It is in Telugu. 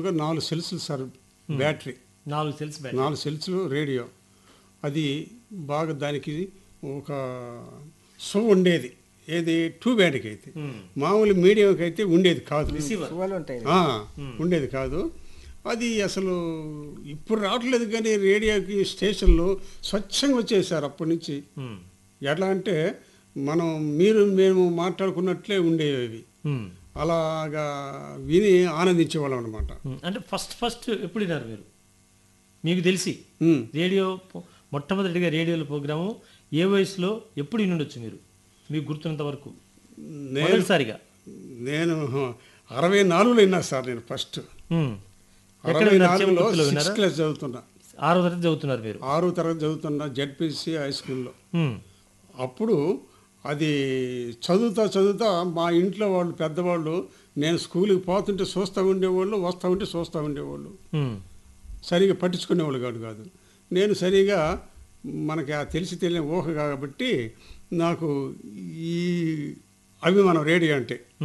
మామూలుగా నాలుగు సెల్స్ సార్ బ్యాటరీ నాలుగు సెల్స్ బ్యాటరీ నాలుగు సెల్స్ రేడియో అది బాగా దానికి ఒక సో ఉండేది ఏది టూ బ్యాండ్కి అయితే మామూలు మీడియంకి అయితే ఉండేది కాదు రిసీవర్ సువాలు ఉంటాయి ఆ, ఉండేది కాదు అది అసలు ఇప్పుడు రావట్లేదు కానీ రేడియోకి స్టేషన్లు స్వచ్ఛంగా వచ్చేసారు అప్పటి నుంచి ఎట్లా అంటే మనం మీరు మేము మాట్లాడుకున్నట్లే ఉండేవి అవి అలాగా విని ఆనందించేవాళ్ళం అనమాట అంటే ఫస్ట్ ఫస్ట్ ఎప్పుడు విన్నారు మీరు మీకు తెలిసి రేడియో పో- మొట్టమొదటిగా రేడియోలో ప్రోగ్రాము ఏ వయసులో ఎప్పుడు వినుండొచ్చు మీరు మీకు గుర్తున్నంత వరకు నేను మొదటిసారిగా నేను అరవై నాలుగులో విన్నా సార్ నేను ఫస్ట్ ఉమ్. ఎక్కడ అరవై విన్నారు నాలుగులో చెవులు సిక్స్త్ విన్నారా క్లాస్ చదువుతున్నా ఆరో తరగతి చదువుతున్నారు మీరు ఆరో తరగతి చదువుతున్నా జెడ్పిసి హై స్కూల్లో ఉమ్. అప్పుడు అది చదువుతా చదువుతా మా ఇంట్లో వాళ్ళు పెద్దవాళ్ళు నేను స్కూల్కి పోతుంటే చూస్తూ ఉండేవాళ్ళు వస్తూ ఉంటే చూస్తూ ఉండేవాళ్ళు ఉమ్. సరిగా పట్టించుకునేవాళ్ళు కాదు కాదు నేను సరిగా మనకి ఆ తెలిసి తెలియని ఊహ కాబట్టి నాకు ఈ అభిమానం రేడియో అంటే